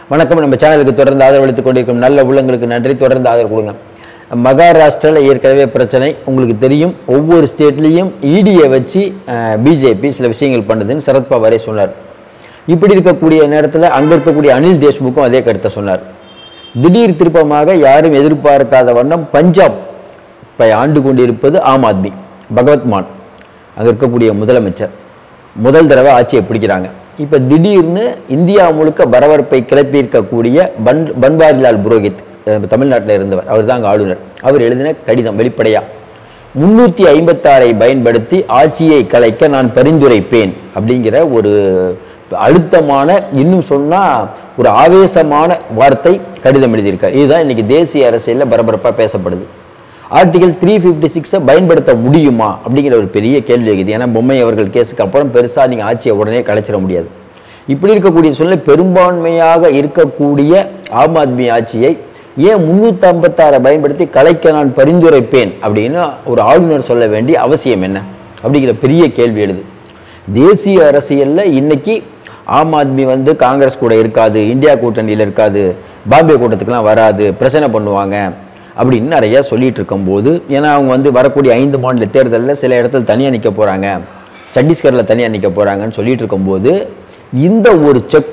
வணக்கம் நம்ம சேனலுக்கு தொடர்ந்து ஆதரவளித்துக் கொண்டிருக்கும் நல்ல உள்ளங்களுக்கு நன்றி தொடர்ந்து ஆதரவு கொடுங்க மகாராஷ்டிராவில் ஏற்கனவே பிரச்சனை உங்களுக்கு தெரியும் ஒவ்வொரு ஸ்டேட்லேயும் இடியை வச்சு பிஜேபி சில விஷயங்கள் பண்ணுதுன்னு சரத்பவாரே சொன்னார் இப்படி இருக்கக்கூடிய நேரத்தில் அங்கே இருக்கக்கூடிய அனில் தேஷ்முக்கும் அதே கருத்தை சொன்னார் திடீர் திருப்பமாக யாரும் எதிர்பார்க்காத வண்ணம் பஞ்சாப் இப்போ ஆண்டு கொண்டிருப்பது ஆம் ஆத்மி பகவத் மான் அங்கே இருக்கக்கூடிய முதலமைச்சர் முதல் தடவை ஆட்சியை பிடிக்கிறாங்க இப்போ திடீர்னு இந்தியா முழுக்க பரபரப்பை கிளப்பியிருக்கக்கூடிய பன் பன்வாரிலால் புரோஹித் அஹ் தமிழ்நாட்டில் இருந்தவர் அவர் தான் அங்கே ஆளுநர் அவர் எழுதின கடிதம் வெளிப்படையாக முன்னூற்றி ஐம்பத்தாறை பயன்படுத்தி ஆட்சியை கலைக்க நான் பரிந்துரைப்பேன் அப்படிங்கிற ஒரு அழுத்தமான இன்னும் சொன்னால் ஒரு ஆவேசமான வார்த்தை கடிதம் எழுதியிருக்கார் இதுதான் இன்னைக்கு தேசிய அரசியலில் பரபரப்பாக பேசப்படுது ஆர்டிகல் த்ரீ ஃபிஃப்டி சிக்ஸை பயன்படுத்த முடியுமா அப்படிங்கிற ஒரு பெரிய கேள்வி இருக்குது ஏன்னா பொம்மை அவர்கள் கேஸுக்கு அப்புறம் பெருசாக நீங்கள் ஆட்சியை உடனே கலைச்சிட முடியாது இப்படி இருக்கக்கூடிய சூழ்நிலை பெரும்பான்மையாக இருக்கக்கூடிய ஆம் ஆத்மி ஆட்சியை ஏன் முன்னூற்றி ஐம்பத்தாறை பயன்படுத்தி கலைக்க நான் பரிந்துரைப்பேன் அப்படின்னு ஒரு ஆளுநர் சொல்ல வேண்டிய அவசியம் என்ன அப்படிங்கிற பெரிய கேள்வி எழுது தேசிய அரசியலில் இன்னைக்கு ஆம் ஆத்மி வந்து காங்கிரஸ் கூட இருக்காது இந்தியா கூட்டணியில் இருக்காது பாம்பே கூட்டத்துக்குலாம் வராது பிரச்சனை பண்ணுவாங்க அப்படின்னு நிறைய சொல்லிட்டு இருக்கும்போது ஏன்னா அவங்க வந்து வரக்கூடிய ஐந்து மாநில தேர்தலில் சில இடத்துல தனியாக நிற்க போகிறாங்க சத்தீஸ்கரில் தனியாக நிற்க போகிறாங்கன்னு சொல்லிட்டு இருக்கும்போது இந்த ஒரு செக்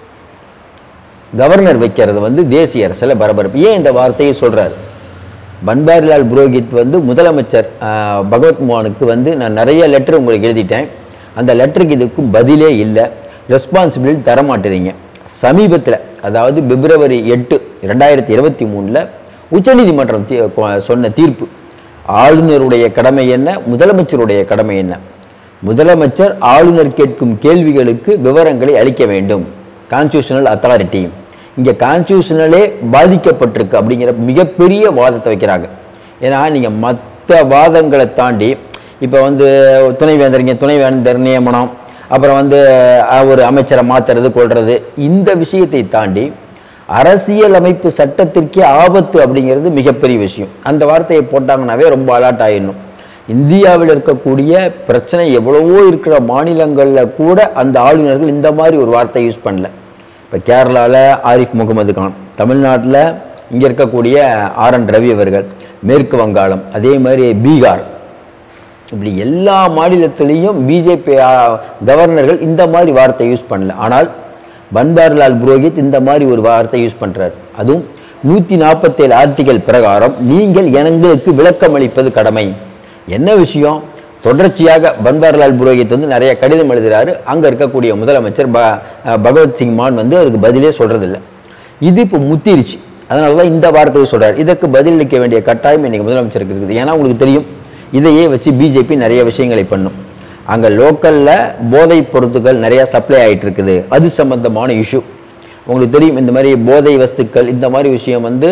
கவர்னர் வைக்கிறது வந்து தேசிய அரசில் பரபரப்பு ஏன் இந்த வார்த்தையை சொல்கிறார் பன்வாரிலால் புரோஹித் வந்து முதலமைச்சர் ஆஹ், பகவத் மோகனுக்கு வந்து நான் நிறைய லெட்டர் உங்களுக்கு எழுதிட்டேன் அந்த லெட்டருக்கு இதுக்கும் பதிலே இல்லை ரெஸ்பான்சிபிலிட்டி தரமாட்டேறீங்க சமீபத்தில் அதாவது பிப்ரவரி எட்டு ரெண்டாயிரத்தி இருபத்தி மூணில் உச்சநீதிமன்றம் தீ- கொ- சொன்ன தீர்ப்பு ஆளுநருடைய கடமை என்ன முதலமைச்சருடைய கடமை என்ன முதலமைச்சர் ஆளுநர் கேட்கும் கேள்விகளுக்கு விவரங்களை அளிக்க வேண்டும் கான்ஸ்டியூஷனல் அத்தாரிட்டி இங்கே கான்ஸ்டியூஷனலே பாதிக்கப்பட்டிருக்கு அப்படிங்கிற மிகப்பெரிய வாதத்தை வைக்கிறாங்க ஏன்னா நீங்கள் மற்ற வாதங்களை தாண்டி இப்போ வந்து துணைவேந்தரிங்க துணைவேந்தர் நியமனம் அப்புறம் வந்து அஹ், ஒரு அமைச்சரை மாற்றுறது கொள்வது இந்த விஷயத்தை தாண்டி அரசியல் அமைப்பு சட்டத்திற்கே ஆபத்து அப்படிங்கிறது மிகப்பெரிய விஷயம் அந்த வார்த்தையை போட்டாங்கன்னாவே ரொம்ப அலர்ட் ஆயிடணும் இந்தியாவில் இருக்கக்கூடிய பிரச்சனை எவ்வளவோ இருக்கிற மாநிலங்களில் கூட அந்த ஆளுநர்கள் இந்த மாதிரி ஒரு வார்த்தை யூஸ் பண்ணல இப்போ கேரளாவில் ஆரிஃப் முகமது கான் தமிழ்நாட்டில் இங்கே இருக்கக்கூடிய ஆர் என் ரவி அவர்கள் மேற்கு வங்காளம் அதே மாதிரி பீகார் இப்படி எல்லா மாநிலத்திலையும் பிஜேபி கவர்னர்கள் இந்த மாதிரி வார்த்தை யூஸ் பண்ணல ஆனால் பன்வாரிலால் புரோஹித் இந்த மாதிரி ஒரு வார்த்தை யூஸ் பண்றார் அதுவும் நூற்றி நாற்பத்தேழு ஆர்டிகல் பிரகாரம் நீங்கள் எங்களுக்கு விளக்கம் அளிப்பது கடமை என்ன விஷயம் தொடர்ச்சியாக பன்வாரிலால் புரோஹித் வந்து நிறைய கடிதம் எழுதுறாரு அங்கே இருக்கக்கூடிய முதலமைச்சர் ப பகவத் சிங் மான் வந்து அதுக்கு பதிலே சொல்றதில்ல இது இப்போ முத்திருச்சு அதனால தான் இந்த வார்த்தையை சொல்றாரு இதற்கு பதிலளிக்க வேண்டிய கட்டாயம் இன்னைக்கு முதலமைச்சருக்கு இருக்குது ஏன்னா உங்களுக்கு தெரியும் இதையே வச்சு பிஜேபி நிறைய விஷயங்களை பண்ணும் அங்கே லோக்கலில் போதைப் பொருட்கள் நிறையா சப்ளை ஆயிட்டு இருக்குது அது சம்பந்தமான இஷ்யூ உங்களுக்கு தெரியும் இந்த மாதிரி போதை வஸ்துக்கள் இந்த மாதிரி விஷயம் வந்து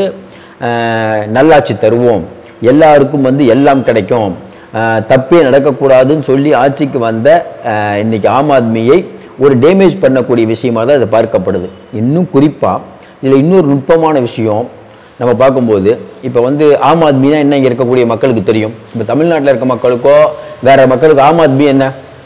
அஹ், நல்லாட்சி தருவோம் எல்லாருக்கும் வந்து எல்லாம் கிடைக்கும் அஹ், தப்பே நடக்கக்கூடாதுன்னு சொல்லி ஆட்சிக்கு வந்த அஹ், இன்னைக்கு ஆம் ஆத்மியை ஒரு டேமேஜ் பண்ணக்கூடிய விஷயமா தான் இது பார்க்கப்படுது இன்னும் குறிப்பாக இதில் இன்னொரு நுட்பமான விஷயம் நம்ம பார்க்கும்போது இப்போ வந்து ஆம் ஆத்மினா என்ன இங்கே இருக்கக்கூடிய மக்களுக்கு தெரியும் இப்போ தமிழ்நாட்டில் இருக்க மக்களுக்கோ வேற மக்களுக்கு ஆம் ஆத்மி என்ன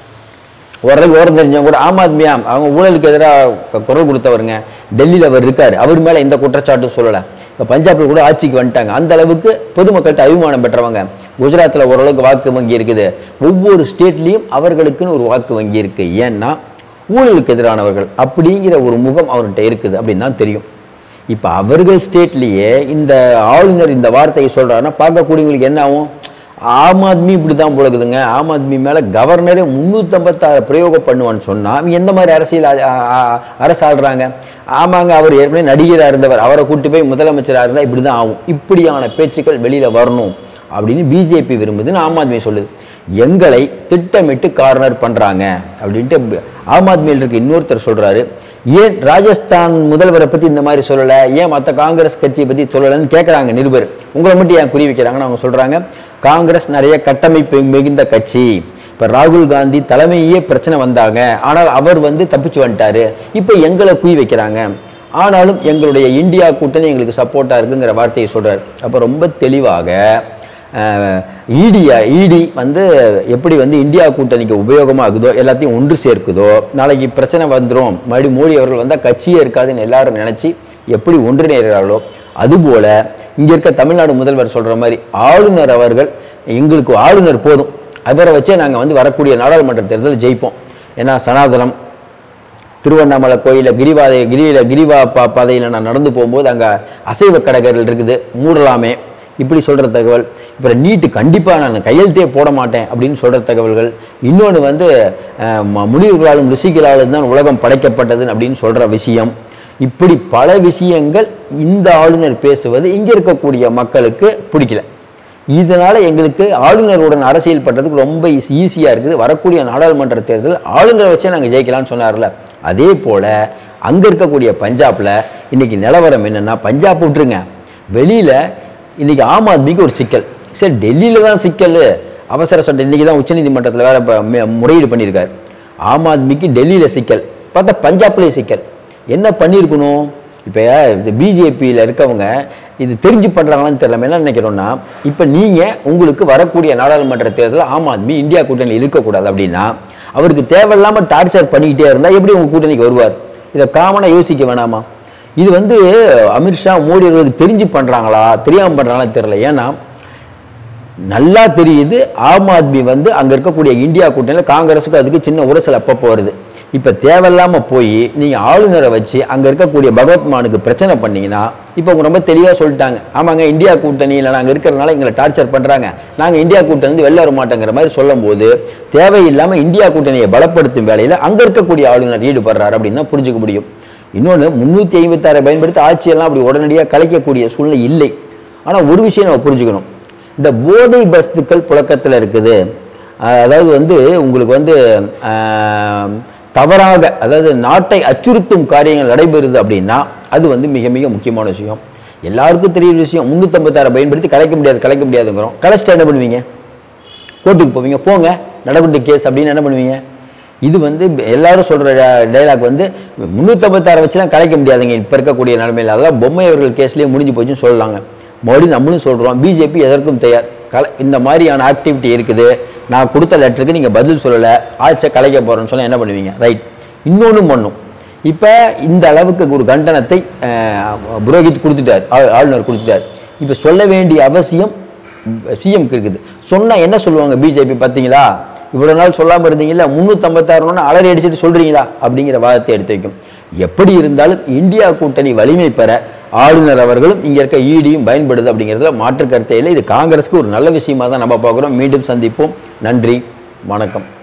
ஓரளவுக்கு ஓரம் தெரிஞ்சவங்க கூட ஆம் ஆத்மியா அவங்க ஊழலுக்கு எதிராக குரல் கொடுத்தவருங்க டெல்லியில் அவர் இருக்கார் அவர் மேலே எந்த குற்றச்சாட்டும் சொல்லலை இப்போ பஞ்சாபில் கூட ஆட்சிக்கு வந்துட்டாங்க அந்த அளவுக்கு பொதுமக்கள்கிட்ட அபிமானம் பெற்றவங்க குஜராத்தில் ஓரளவுக்கு வாக்கு வங்கி இருக்குது ஒவ்வொரு ஸ்டேட்லேயும் அவர்களுக்குன்னு ஒரு வாக்கு வங்கி இருக்குது ஏன்னா ஊழலுக்கு எதிரானவர்கள் அப்படிங்கிற ஒரு முகம் அவர்கிட்ட இருக்குது அப்படின்னு தான் தெரியும் இப்போ அவர்கள் ஸ்டேட்லேயே இந்த ஆளுநர் இந்த வார்த்தையை சொல்கிறாருன்னா பார்க்கக்கூடியவங்களுக்கு என்ன ஆகும் ஆம் ஆத்மி இப்படி தான் போலக்குதுங்க ஆம் ஆத்மி மேலே கவர்னரே முந்நூற்றம்பத்தாறு பிரயோகம் பண்ணுவான்னு சொன்னால் அவங்க எந்த மாதிரி அரசியல் ஆ- ஆ- ஆ- அரசு ஆள்றாங்க ஆமாங்க அவர் ஏற்கனவே நடிகராக இருந்தவர் அவரை கூட்டி போய் முதலமைச்சராக இருந்தால் இப்படி தான் ஆகும் இப்படியான பேச்சுக்கள் வெளியில் வரணும் அப்படின்னு பிஜேபி விரும்புதுன்னு ஆம் ஆத்மி சொல்லுது எங்களை திட்டமிட்டு கார்னர் பண்ணுறாங்க அப்படின்ட்டு ப- ஆம் ஆத்மியில் இருக்க இன்னொருத்தர் சொல்கிறாரு ஏன் ராஜஸ்தான் முதல்வரை பற்றி இந்த மாதிரி சொல்லலை ஏன் மற்ற காங்கிரஸ் கட்சியை பற்றி சொல்லலைன்னு கேட்குறாங்க நிருபர் உங்களை மட்டும் ஏன் குறி வைக்கிறாங்கன்னு அவங்க சொல்கிறாங்க காங்கிரஸ் நிறைய கட்டமைப்பு மிகுந்த கட்சி இப்போ ராகுல் காந்தி தலைமையே பிரச்சனை வந்தாங்க ஆனால் அவர் வந்து தப்பிச்சு வந்துட்டாரு இப்போ எங்களை குய் வைக்கிறாங்க ஆனாலும் எங்களுடைய இந்தியா கூட்டணி எங்களுக்கு சப்போர்ட்டாக இருக்குங்கிற வார்த்தையை சொல்றார் அப்போ ரொம்ப தெளிவாக இடி இடி வந்து எப்படி வந்து இந்தியா கூட்டணிக்கு உபயோகமாகுதோ எல்லாத்தையும் ஒன்று சேர்க்குதோ நாளைக்கு பிரச்சனை வந்துடும் மறுபடியும் மோடி அவர்கள் வந்தால் கட்சியே இருக்காதுன்னு எல்லாரும் நினச்சி எப்படி ஒன்றிணைகிறார்களோ அதுபோல இங்கே இருக்க தமிழ்நாடு முதல்வர் சொல்கிற மாதிரி ஆளுநர் அவர்கள் எங்களுக்கு ஆளுநர் போதும் அவரை வச்சே நாங்கள் வந்து வரக்கூடிய நாடாளுமன்ற தேர்தலில் ஜெயிப்போம் ஏன்னா சனாதனம் திருவண்ணாமலை கோயிலில் கிரிவாதை கிரியில கிரிவா பா பாதையில் நான் நடந்து போகும்போது அங்கே அசைவ கடைகள் இருக்குது மூடலாமே இப்படி சொல்கிற தகவல் அப்புறம் நீட்டு கண்டிப்பாக நான் கையெழுத்தே போட மாட்டேன் அப்படின்னு சொல்கிற தகவல்கள் இன்னொன்று வந்து அஹ், ம- முனிவர்களாலும் ரிஷிகளாலும் தான் உலகம் படைக்கப்பட்டது அப்படின்னு சொல்கிற விஷயம் இப்படி பல விஷயங்கள் இந்த ஆளுநர் பேசுவது இங்கே இருக்கக்கூடிய மக்களுக்கு பிடிக்கல இதனால எங்களுக்கு ஆளுநருடன் அரசியல் பண்றதுக்கு ரொம்ப ஈஸியாக இருக்குது வரக்கூடிய நாடாளுமன்ற தேர்தல் ஆளுநரை வச்சே நாங்கள் ஜெயிக்கலாம்னு சொன்னார்ல அதே போல அங்கே இருக்கக்கூடிய பஞ்சாப்ல இன்னைக்கு நிலவரம் என்னன்னா பஞ்சாப் விட்டுருங்க வெளியில இன்னைக்கு ஆம் ஆத்மிக்கு ஒரு சிக்கல் சரி டெல்லியில தான் சிக்கல் அவசர சட்டம் இன்னைக்கு தான் உச்சநீதிமன்றத்தில் வேற இப்ப மு- முறையீடு பண்ணியிருக்காரு ஆம் ஆத்மிக்கு டெல்லியில சிக்கல் பார்த்தா பஞ்சாப்லேயே சிக்கல் என்ன பண்ணியிருக்கணும் இப்போ இது பிஜேபியில் இருக்கவங்க இது தெரிஞ்சு பண்ணுறாங்களான்னு தெரியல என்ன நினைக்கிறோம்னா இப்போ நீங்கள் உங்களுக்கு வரக்கூடிய நாடாளுமன்ற தேர்தலில் ஆம் ஆத்மி இந்தியா கூட்டணியில் இருக்கக்கூடாது அப்படின்னா அவருக்கு தேவையில்லாமல் டார்ச்சர் பண்ணிக்கிட்டே இருந்தால் எப்படி உங்கள் கூட்டணிக்கு வருவார் இதை காமனாக யோசிக்க வேணாமா இது வந்து அமித்ஷா மோடி அவர்களுக்கு தெரிஞ்சு பண்ணுறாங்களா தெரியாமல் பண்ணுறாங்களா தெரியல ஏன்னா நல்லா தெரியுது ஆம் ஆத்மி வந்து அங்க இருக்கக்கூடிய இந்தியா கூட்டணியில் காங்கிரஸுக்கு அதுக்கு சின்ன உரசல் அப்பப்போ வருது இப்ப தேவையில்லாம போய் நீங்க ஆளுநரை வச்சு அங்க இருக்கக்கூடிய பகவத் மானுக்கு பிரச்சனை பண்ணீங்கன்னா இப்போ அவங்க ரொம்ப தெளிவா சொல்லிட்டாங்க ஆமாங்க இந்தியா கூட்டணியில் நாங்க இருக்கிறனால எங்களை டார்ச்சர் பண்றாங்க நாங்க இந்தியா கூட்டணி வந்து வெளில வர மாட்டோங்கிற மாதிரி சொல்லும்போது தேவையில்லாம இந்தியா கூட்டணியை பலப்படுத்தும் வேலையில அங்க இருக்கக்கூடிய ஆளுநர் ஈடுபடுறாரு அப்படின்னு தான் புரிஞ்சுக்க முடியும் இன்னொன்று முந்நூற்றி ஐம்பத்தாறை பயன்படுத்தி ஆட்சியெல்லாம் அப்படி உடனடியாக கலைக்கக்கூடிய சூழ்நிலை இல்லை ஆனால் ஒரு விஷயம் நம்ம புரிஞ்சுக்கணும் இந்த போதை பஸ்துக்கள் புழக்கத்தில் இருக்குது அஹ் அதாவது வந்து உங்களுக்கு வந்து ஆஹ், தவறாக அதாவது நாட்டை அச்சுறுத்தும் காரியங்கள் நடைபெறுது அப்படின்னா அது வந்து மிக மிக முக்கியமான விஷயம் எல்லாருக்கும் தெரியுற விஷயம் முந்நூற்றம்பத்தாறை பயன்படுத்தி கலைக்க முடியாது கலைக்க முடியாதுங்கிறோம் கலைச்சிட்டு என்ன பண்ணுவீங்க கோர்ட்டுக்கு போவீங்க போங்க நடக்கட்டு கேஸ் அப்படின்னு என்ன பண்ணுவீங்க இது வந்து எல்லாரும் சொல்ற டைலாக் வந்து முந்நூற்றம்பத்தாறு வச்சுலாம் கலைக்க முடியாதுங்க இப்போ இருக்கக்கூடிய நிலைமையில் அதெல்லாம் பொம்மை அவர்கள் கேஸ்லேயே முடிஞ்சு போச்சுன்னு சொல்லலாங்க மறுபடியும் நம்மளும் சொல்கிறோம் பிஜேபி எதற்கும் தயார் கல இந்த மாதிரியான ஆக்டிவிட்டி இருக்குது நான் கொடுத்த லெட்டருக்கு நீங்கள் பதில் சொல்லலை ஆட்சியை கலைக்க போகிறேன்னு சொன்னால் என்ன பண்ணுவீங்க ரைட் இன்னொன்று பண்ணும் இப்போ இந்த அளவுக்கு ஒரு கண்டனத்தை அஹ், புரோஹித் கொடுத்துட்டார் ஆ- ஆளுநர் கொடுத்துட்டார் இப்போ சொல்ல வேண்டிய அவசியம் சிஎம்க்கு இருக்குது சொன்னா என்ன சொல்லுவாங்க பிஜேபி பார்த்தீங்களா இவ்வளவு நாள் சொல்லாம இருந்தீங்கல்ல முந்நூற்றம்பத்தாறுன்னு அலறி அடிச்சுட்டு சொல்றீங்களா அப்படிங்கிற வாதத்தை எடுத்து வைக்கும் எப்படி இருந்தாலும் இந்தியா கூட்டணி வலிமை பெற ஆளுநர் அவர்களும் இங்க இருக்க ஈடியும் பயன்படுது அப்படிங்கிறதுல மாற்று கருத்தே இல்லை இது காங்கிரஸுக்கு ஒரு நல்ல விஷயமா தான் நம்ம பார்க்குறோம் மீண்டும் சந்திப்போம் நன்றி வணக்கம்